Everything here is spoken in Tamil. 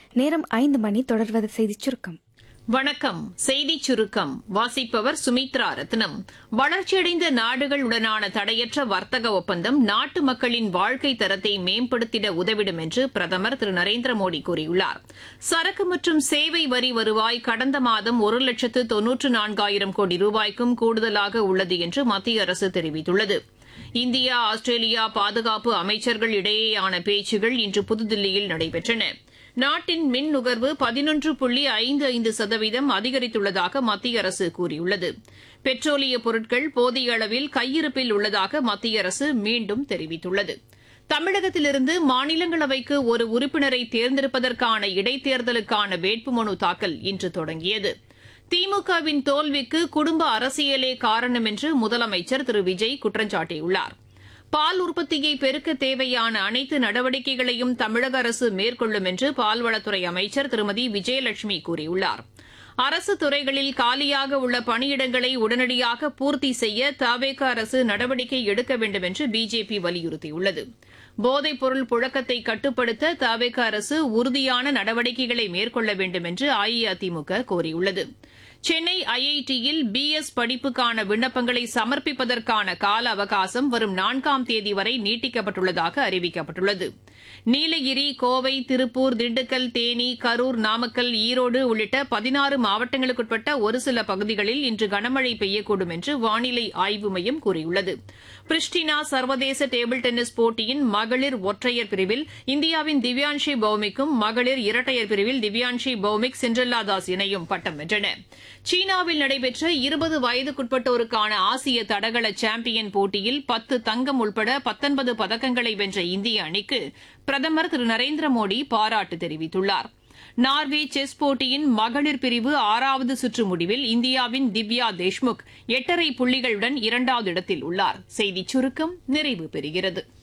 நேரம் ஐந்து மணி தொடர்வது செய்திச் சுருக்கம் வணக்கம் செய்தி சுருக்கம் வாசிப்பவர் சுமித்ரா ரத்னம் வளர்ச்சியடைந்த நாடுகளுடனான தடையற்ற வர்த்தக ஒப்பந்தம் நாட்டு மக்களின் வாழ்க்கை தரத்தை மேம்படுத்திட உதவிடும் என்று பிரதமர் திரு நரேந்திர மோடி கூறியுள்ளார் சரக்கு மற்றும் சேவை வரி வருவாய் கடந்த மாதம் ஒரு லட்சத்து தொன்னூற்று நான்காயிரம் கோடி ரூபாய்க்கும் கூடுதலாக உள்ளது என்று மத்திய அரசு தெரிவித்துள்ளது இந்தியா ஆஸ்திரேலியா பாதுகாப்பு அமைச்சர்கள் இடையேயான பேச்சுகள் இன்று புதுதில்லியில் நடைபெற்றன நாட்டின் மின் நுகர்வு பதினொன்று புள்ளி ஐந்து ஐந்து சதவீதம் அதிகரித்துள்ளதாக மத்திய அரசு கூறியுள்ளது பெட்ரோலிய பொருட்கள் போதிய அளவில் கையிருப்பில் உள்ளதாக மத்திய அரசு மீண்டும் தெரிவித்துள்ளது தமிழகத்திலிருந்து மாநிலங்களவைக்கு ஒரு உறுப்பினரை தேர்ந்தெடுப்பதற்கான இடைத்தேர்தலுக்கான வேட்புமனு தாக்கல் இன்று தொடங்கியது திமுகவின் தோல்விக்கு குடும்ப அரசியலே காரணம் என்று முதலமைச்சர் திரு விஜய் குற்றம் சாட்டியுள்ளார் பால் உற்பத்தியை பெருக்க தேவையான அனைத்து நடவடிக்கைகளையும் தமிழக அரசு மேற்கொள்ளும் என்று பால்வளத்துறை அமைச்சர் திருமதி விஜயலட்சுமி கூறியுள்ளார் அரசு துறைகளில் காலியாக உள்ள பணியிடங்களை உடனடியாக பூர்த்தி செய்ய தவேக அரசு நடவடிக்கை எடுக்க வேண்டும் என்று பிஜேபி வலியுறுத்தியுள்ளது போதைப் பொருள் புழக்கத்தை கட்டுப்படுத்த தவேக அரசு உறுதியான நடவடிக்கைகளை மேற்கொள்ள வேண்டும் என்று அஇஅதிமுக கோரியுள்ளது சென்னை ஐஐடியில் பிஎஸ் படிப்புக்கான விண்ணப்பங்களை சமர்ப்பிப்பதற்கான கால அவகாசம் வரும் நான்காம் தேதி வரை நீட்டிக்கப்பட்டுள்ளதாக அறிவிக்கப்பட்டுள்ளது நீலகிரி கோவை திருப்பூர் திண்டுக்கல் தேனி கரூர் நாமக்கல் ஈரோடு உள்ளிட்ட பதினாறு மாவட்டங்களுக்குட்பட்ட ஒரு சில பகுதிகளில் இன்று கனமழை பெய்யக்கூடும் என்று வானிலை ஆய்வு மையம் கூறியுள்ளது பிரிஸ்டினா சர்வதேச டேபிள் டென்னிஸ் போட்டியின் மகளிர் ஒற்றையர் பிரிவில் இந்தியாவின் திவ்யான்ஷி பௌமிக்கும் மகளிர் இரட்டையர் பிரிவில் திவ்யான்ஷி பௌமிக் சிண்ட்ரெல்லா தாஸ் இணையும் பட்டம் வென்றன சீனாவில் நடைபெற்ற இருபது வயதுக்குட்பட்டோருக்கான ஆசிய தடகள சாம்பியன் போட்டியில் பத்து தங்கம் உட்பட பத்தொன்பது பதக்கங்களை வென்ற இந்திய அணிக்கு பிரதமர் திரு நரேந்திர மோடி பாராட்டு தெரிவித்துள்ளார் நார்வே செஸ் போட்டியின் மகளிர் பிரிவு ஆறாவது சுற்று முடிவில் இந்தியாவின் திவ்யா தேஷ்முக் எட்டரை புள்ளிகளுடன் இரண்டாவது இடத்தில் உள்ளார் செய்திச் சுருக்கம் நிறைவு பெறுகிறது